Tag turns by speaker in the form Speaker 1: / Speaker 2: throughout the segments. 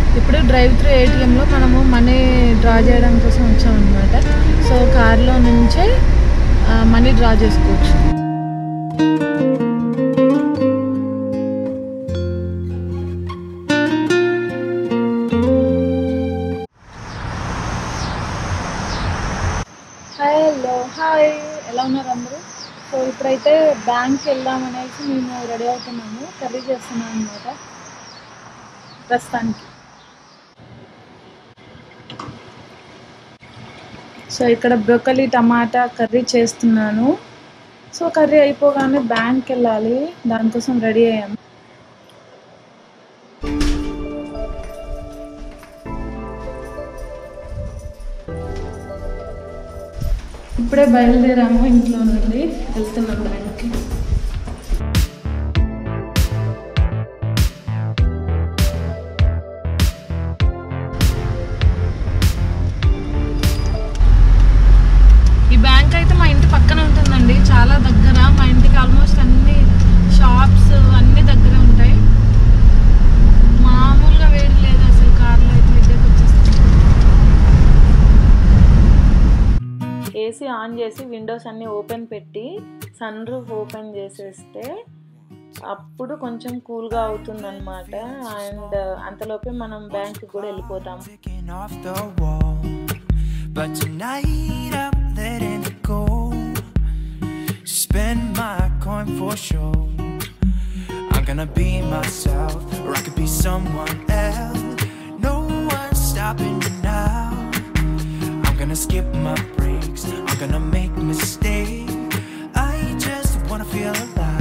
Speaker 1: ఇప్పుడు drive through ఏటీఎంలో మనము మనీ డ్రా చేయడం కోసం వచ్చామన్నమాట సో కార్లో నుంచే మనీ డ్రా చేసుకోవచ్చు హాయ్ హలో హాయ్ ఎలా ఉన్నారు అందరూ సో ఇప్పుడైతే బ్యాంక్కి వెళ్దామనేసి మేము రెడీ అవుతున్నాము కర్రీ చేస్తున్నాం అనమాట ప్రస్తుతానికి సో ఇక్కడ బ్రోకలీ టమాటా కర్రీ చేస్తున్నాను సో కర్రీ అయిపోగానే బ్యాంక్కి వెళ్ళాలి దానికోసం రెడీ అయ్యాము ఇప్పుడే బయలుదేరాము ఇంట్లో నుండి వెళ్తున్నాం బ్యాంక్కి ఈ బ్యాంక్ అయితే మా ఇంటి పక్కన ఉంటుందండి చాలా దగ్గర మా ఇంటికి ఆల్మోస్ట్ అన్ని షాప్స్ అన్ని దగ్గర ఉంటాయి మామూలుగా వేడి లేదు అసలు కార్లో అయితే దగ్గరకు వచ్చేస్తాం ఏసీ ఆన్ చేసి విండోస్ అన్ని ఓపెన్ పెట్టి సన్ రూఫ్ ఓపెన్ చేసేస్తే అప్పుడు కొంచెం కూల్గా అవుతుందన్నమాట అండ్ అంతలోపే మనం బ్యాంక్కి కూడా వెళ్ళిపోతాం
Speaker 2: ticking off the wall. But tonight I'm letting it go. Spend my coin for sure. I'm gonna be myself, or I could be someone else. No one's stopping me now. I'm gonna skip my breaks. I'm gonna make mistakes. I just wanna feel alive.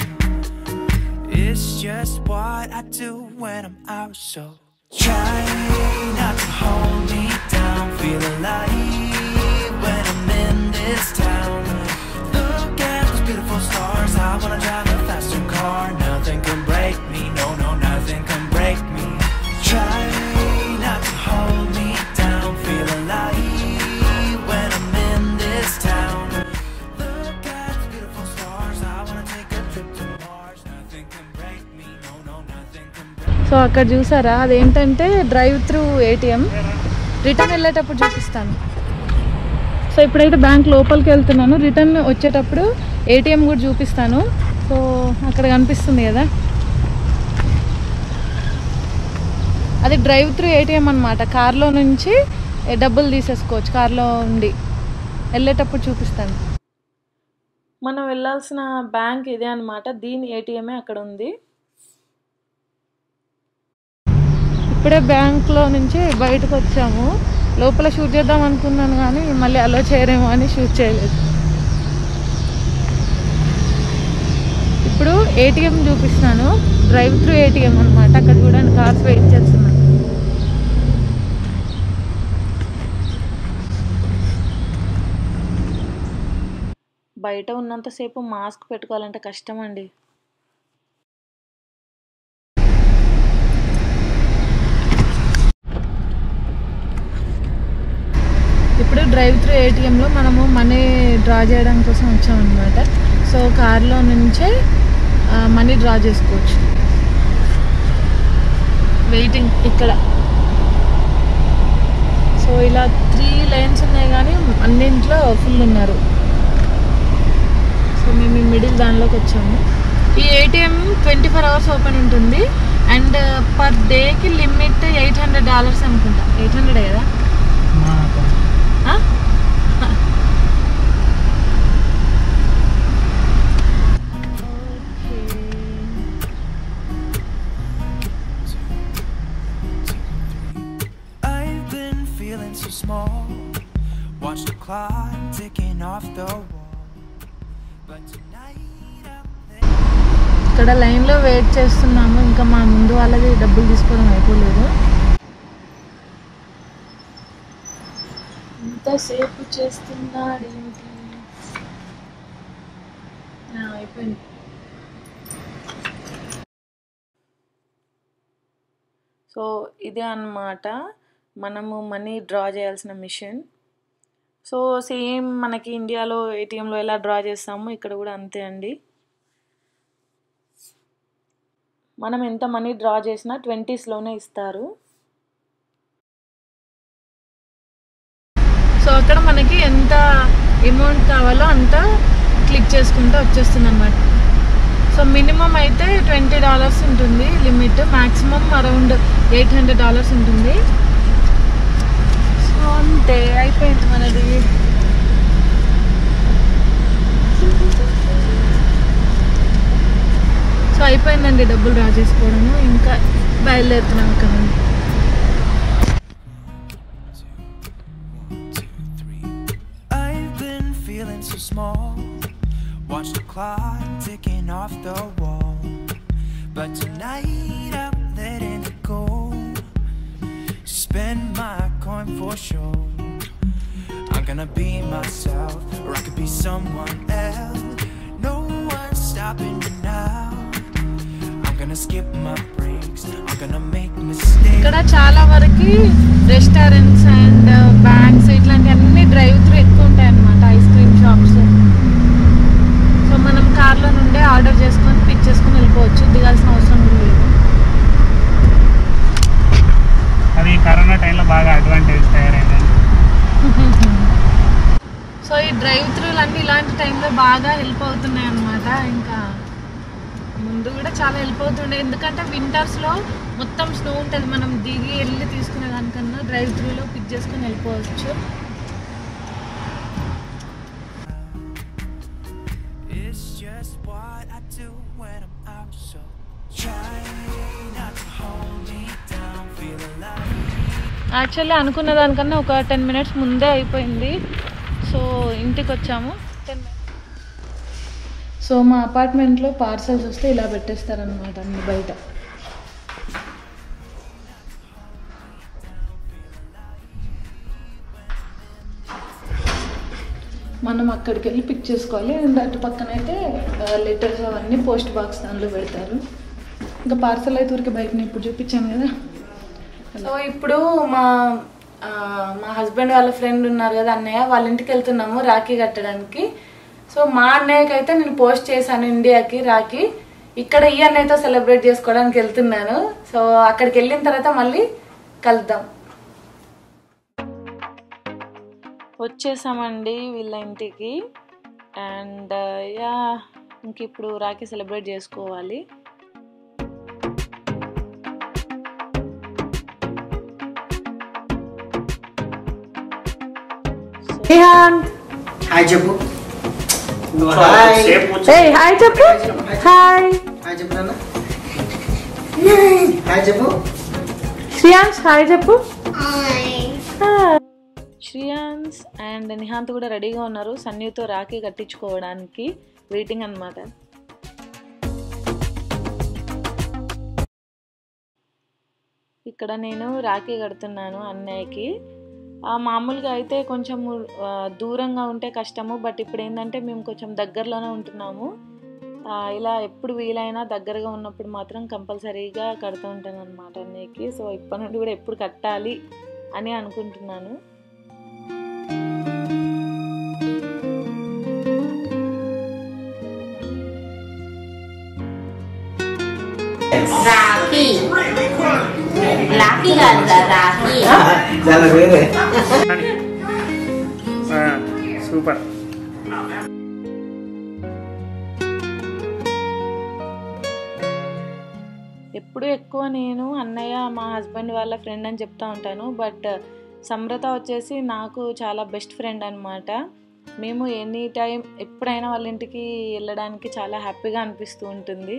Speaker 2: It's just what I do when I'm out, so try not to hold me down. Feel alive when I'm in this town. Look at those beautiful stars. I wanna drive a faster car. Nothing can break me. No, no, nothing can break me. Try not to hold me down. Feel alive when I'm in this town. Look at the beautiful stars. I wanna take a trip to Mars. Nothing can break me. No, no, nothing can break
Speaker 1: so అక్కడ చూసారా అదేంటంటే drive through ATM return వెళ్ళేటప్పుడు చూపిస్తాను so ఇప్పుడైతే bank లోపలికి వెళ్తున్నాను return వచ్చేటప్పుడు ATM కూడా చూపిస్తాను సో అక్కడ కనిపిస్తుంది కదా అది డ్రైవ్ త్రూ ఏటీఎం అనమాట కార్లో నుంచి డబ్బులు తీసేసుకోవచ్చు కార్లో ఉండి వెళ్ళేటప్పుడు చూపిస్తాను మనం వెళ్ళాల్సిన బ్యాంక్ ఇదే అనమాట దీని ఏటీఎమే అక్కడ ఉంది ఇప్పుడే బ్యాంక్లో నుంచి బయటకు వచ్చాము లోపల షూట్ చేద్దాం అనుకున్నాను కానీ మళ్ళీ అలో చేయరేమో అని షూట్ చేయలేదు ఇప్పుడు ఏటీఎం చూపిస్తున్నాను డ్రైవ్ త్రూ ఏటీఎం అనమాట అక్కడ చూడండి కార్స్ వెయిట్ చేస్తున్నాను బయట ఉన్నంతసేపు మాస్క్ పెట్టుకోవాలంటే కష్టం అండి ఇప్పుడు డ్రైవ్ త్రూ ఏటీఎంలో మనము మనీ డ్రా చేయడం కోసం వచ్చామన్నమాట సో కార్లో నుంచే మనీ డ్రా చేసుకోవచ్చు వెయిటింగ్ ఇక్కడ సో ఇలా త్రీ లైన్స్ ఉన్నాయి కానీ అన్నింట్లో ఫుల్ ఉన్నారు సో మేము ఈ మిడిల్ దానిలోకి వచ్చాము ఈ ATM twenty four hours open ఉంటుంది అండ్ పర్ డేకి లిమిట్ ఎయిట్ హండ్రెడ్ డాలర్స్ అనుకుంటా ఎయిట్ హండ్రెడ్ కదా ఆ?
Speaker 2: I've been feeling so small. Watch the clock ticking off the wall. But tonight I'm
Speaker 1: ఇక్కడ లైన్లో వెయిట్ చేస్తున్నాము ఇంకా మా ముందు వాళ్ళది డబ్బులు తీసుకోవడం అయిపోలేదు ఎంతసేపు చేస్తున్నాడు ఏంటి ఆ, అయిపోయింది సో ఇదే అన్నమాట మనము మనీ డ్రా చేయాల్సిన మిషన్ సో సేమ్ మనకి ఇండియాలో ఏటీఎంలో ఎలా డ్రా చేస్తామో ఇక్కడ కూడా అంతే అండి మనం ఎంత మనీ డ్రా చేసినా ట్వంటీస్లోనే ఇస్తారు అక్కడ మనకి ఎంత అమౌంట్ కావాలో అంత క్లిక్ చేసుకుంటే వచ్చేస్తుంది అనమాట సో మినిమం అయితే ట్వంటీ డాలర్స్ ఉంటుంది limit maximum around eight hundred dollars ఉంటుంది సో అంతే అయిపోయింది మనది సో అయిపోయిందండి డబ్బులు డ్రా చేసుకోవడము ఇంకా బయలుదేరుతున్నాం ఇక్కడ నుండి
Speaker 2: I've been feeling so small. Watch the clock ticking off the wall. But tonight I'm letting it go. Spend my coin for sure. I'm gonna be myself, or I could be someone else. No one's stopping me now. I'm gonna skip my breaks. I'm gonna make mistakes.
Speaker 1: ఇక్కడ చాలా వరకు restaurants and banks ఇట్లాంటి అన్ని drive through ఎక్కువ ఉంటాయి అన్నమాట ice cream shops so మనం కార్లో నుండే ఆర్డర్ చేసుకొని పిక్ చేసుకొని వెళ్ళిపోవచ్చు దిగాల్సిన అవసరం కూడా లేదు
Speaker 3: అది కరోనా టైంలో బాగా అడ్వాంటేజ్ తయారైంది
Speaker 1: సో ఈ డ్రైవ్ త్రూలు అన్ని ఇలాంటి టైంలో బాగా హెల్ప్ అవుతున్నాయి అన్నమాట ఇంకా ముందు కూడా చాలా హెల్ప్ అవుతుండే ఎందుకంటే వింటర్స్లో మొత్తం స్నో ఉంటుంది మనం దిగి వెళ్ళి తీసుకునే దానికన్నా డ్రైవ్ త్రూలో పిక్ చేసుకొని వెళ్ళిపోవచ్చు
Speaker 2: It's just what I do when I'm out. So try not to hold me down. Feel alive.
Speaker 1: Actually అనుకున్న దానికన్నా ఒక టెన్ మినిట్స్ ముందే అయిపోయింది సో ఇంటికి వచ్చాము టెన్ సో మా అపార్ట్మెంట్లో పార్సల్స్ వస్తే ఇలా పెట్టేస్తారనమాట అన్ని బయట మనం అక్కడికి వెళ్ళి పిక్ చేసుకోవాలి అండ్ అటు పక్కన అయితే లెటర్స్ అవన్నీ పోస్ట్ బాక్స్ దానిలో పెడతారు ఇంకా పార్సల్ అయితే ఊరికి బయటని ఇప్పుడు చూపించాను కదా సో ఇప్పుడు మా ఆ, మా హస్బెండ్ వాళ్ళ ఫ్రెండ్ ఉన్నారు కదా అన్నయ్య వాళ్ళ ఇంటికి వెళ్తున్నాము రాఖీ కట్టడానికి సో మా అన్నయ్యకి అయితే నేను పోస్ట్ చేశాను ఇండియాకి రాఖీ ఇక్కడ ఈ అన్నయ్యతో సెలబ్రేట్ చేసుకోవడానికి వెళ్తున్నాను సో అక్కడికి వెళ్ళిన తర్వాత మళ్ళీ కలుద్దాం వచ్చేసామండి వీళ్ళ ఇంటికి అండ్ యా ఇంక ఇప్పుడు రాఖీ సెలబ్రేట్ చేసుకోవాలి
Speaker 4: హాయ్ చెప్పు
Speaker 3: సేపు కూర్చో.
Speaker 1: హాయ్ చెప్పు హాయ్
Speaker 4: హాయ్ చెప్పు నాన్న హాయ్ చెప్పు
Speaker 1: శ్రియాన్స్ హాయ్ చెప్పు శ్రియాన్స్ అండ్ నిహాంత్ కూడా రెడీగా ఉన్నారు సన్నీతో రాఖీ కట్టించుకోవడానికి వెయిటింగ్ అన్నమాట ఇక్కడ నేను రాఖీ కడుతున్నాను అన్నయ్యకి ఆ మామూలుగా అయితే కొంచెం దూరంగా ఉంటే కష్టము బట్ ఇప్పుడు ఏంటంటే మేము కొంచెం దగ్గరలోనే ఉంటున్నాము ఆ, ఇలా ఎప్పుడు వీలైనా దగ్గరగా ఉన్నప్పుడు మాత్రం కంపల్సరీగా కడుతూ ఉంటాను అనమాట అన్నయ్యకి సో ఇప్పటి నుండి కూడా ఎప్పుడు కట్టాలి అని అనుకుంటున్నాను
Speaker 5: రాఖీ రాఖీ కాదు కదా రాఖీ
Speaker 4: చాలా వేరే
Speaker 3: ఆ, సూపర్
Speaker 1: ఎప్పుడు ఎక్కువ నేను అన్నయ్య మా హస్బెండ్ వాళ్ళ ఫ్రెండ్ అని చెప్తా ఉంటాను బట్ సమ్రత వచ్చేసి నాకు చాలా బెస్ట్ ఫ్రెండ్ అనమాట మేము ఎనీ టైం ఎప్పుడైనా వాళ్ళ ఇంటికి వెళ్ళడానికి చాలా హ్యాపీగా అనిపిస్తూ ఉంటుంది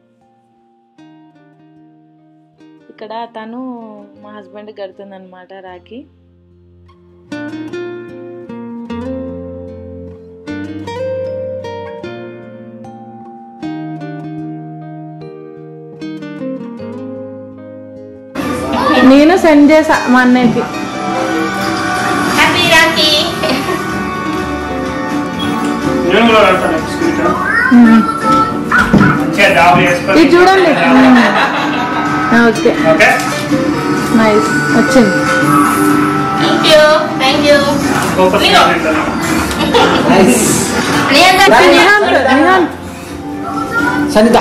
Speaker 1: ఇక్కడ తను మా హస్బెండ్ గడుతుంది అనమాట రాఖీ నేను సెండ్ చేసా మా అన్నయ్యకి
Speaker 5: హ్యాపీ రాఖీ
Speaker 3: నేను కూడా వెళ్తాను స్కూల్కి మంచిగా జాబ్ చేసుకొని
Speaker 1: ఇది చూడండి ఓకే
Speaker 3: ఓకే
Speaker 1: నైస్ వచ్చింది
Speaker 5: thank you thank you
Speaker 3: focus
Speaker 4: nice
Speaker 1: Nihanth Nihanth
Speaker 4: Sanitha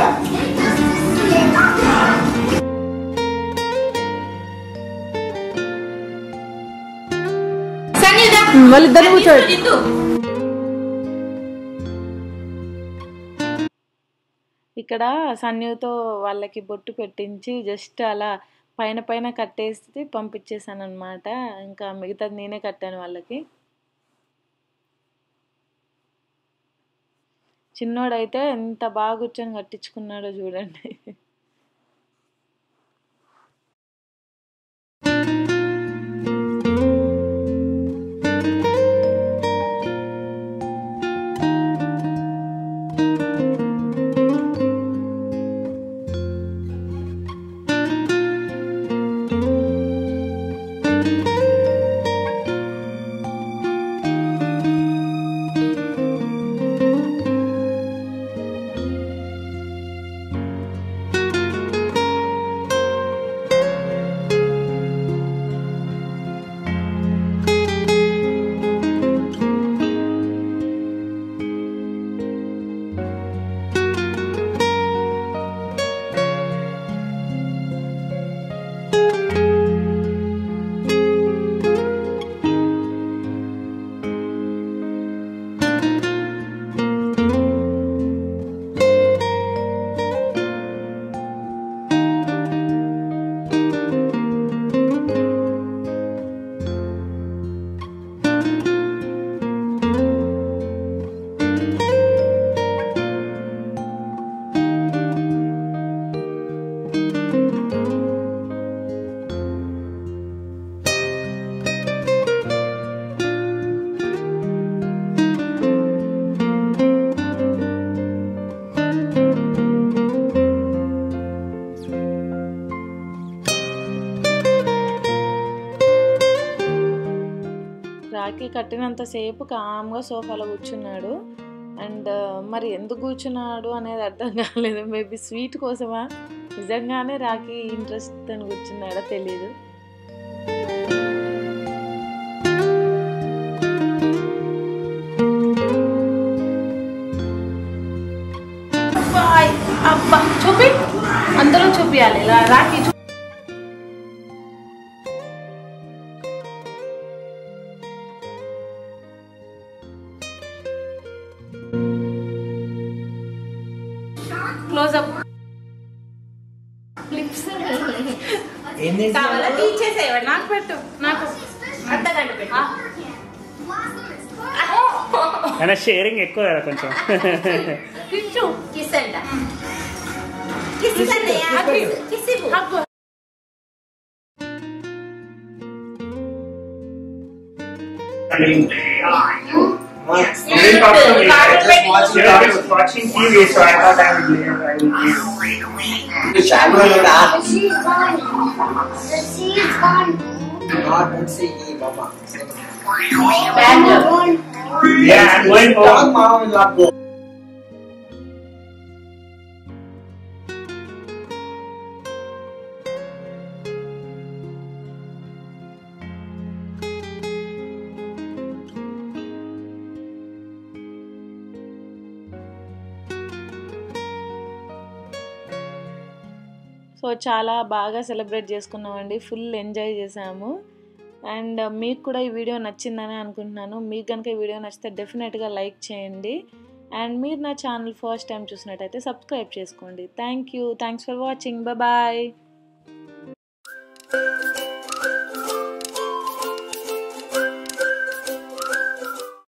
Speaker 5: Sannidha
Speaker 1: వాళ్ళిద్దరిని కూర్చోబెట్టు
Speaker 5: జిద్దు
Speaker 1: ఇక్కడ సన్యుతో వాళ్ళకి బొట్టు పెట్టించి జస్ట్ అలా పైన పైన కట్టేసి పంపించేసాను అనమాట ఇంకా మిగతాది నేనే కట్టాను వాళ్ళకి చిన్నోడైతే ఎంత బాగా కూర్చొని కట్టించుకున్నాడో చూడండి రాఖీ కట్టినంతసేపు కామ్గా సోఫాలో కూర్చున్నాడు అండ్ మరి ఎందుకు కూర్చున్నాడు అనేది అర్థం కాలేదు మేబీ స్వీట్ కోసమా నిజంగానే రాఖీ ఇంట్రెస్ట్ అని కూర్చున్నాడో తెలియదు అబ్బా చూపి అందరూ చూపించాలి ఇలా రాఖీ చూ క్లోజ్ అప్
Speaker 4: ఏం చేసి
Speaker 5: కావాలా తీసేసేవాడు
Speaker 1: నాకు పెట్టు నాకు
Speaker 5: అర్ధగంట పెట్టు
Speaker 3: కానీ షేరింగ్ ఎక్కువ కదా కొంచెం
Speaker 5: కిచ్చు కిస్ అంట కిస్ అంటే కిస్ ఇవ్వు.
Speaker 1: Hug
Speaker 3: watching TV, so I thought I would leave. I would leave.
Speaker 4: Sample
Speaker 6: The seed's gone. The seed's gone.
Speaker 4: Not see mama
Speaker 5: Bad job.
Speaker 6: Gone.
Speaker 3: Yeah, I'm going
Speaker 4: dog
Speaker 3: home.
Speaker 4: mama will not go
Speaker 1: so చాలా బాగా celebrate చేసుకున్నామండి full enjoy చేసాము and మీకు కూడా ఈ video నచ్చిందని అనుకుంటున్నాను మీకు కనుక ఈ వీడియో నచ్చితే డెఫినెట్గా లైక్ చేయండి అండ్ మీరు నా ఛానల్ ఫస్ట్ టైం చూసినట్టయితే సబ్స్క్రైబ్ చేసుకోండి thank you thanks for watching bye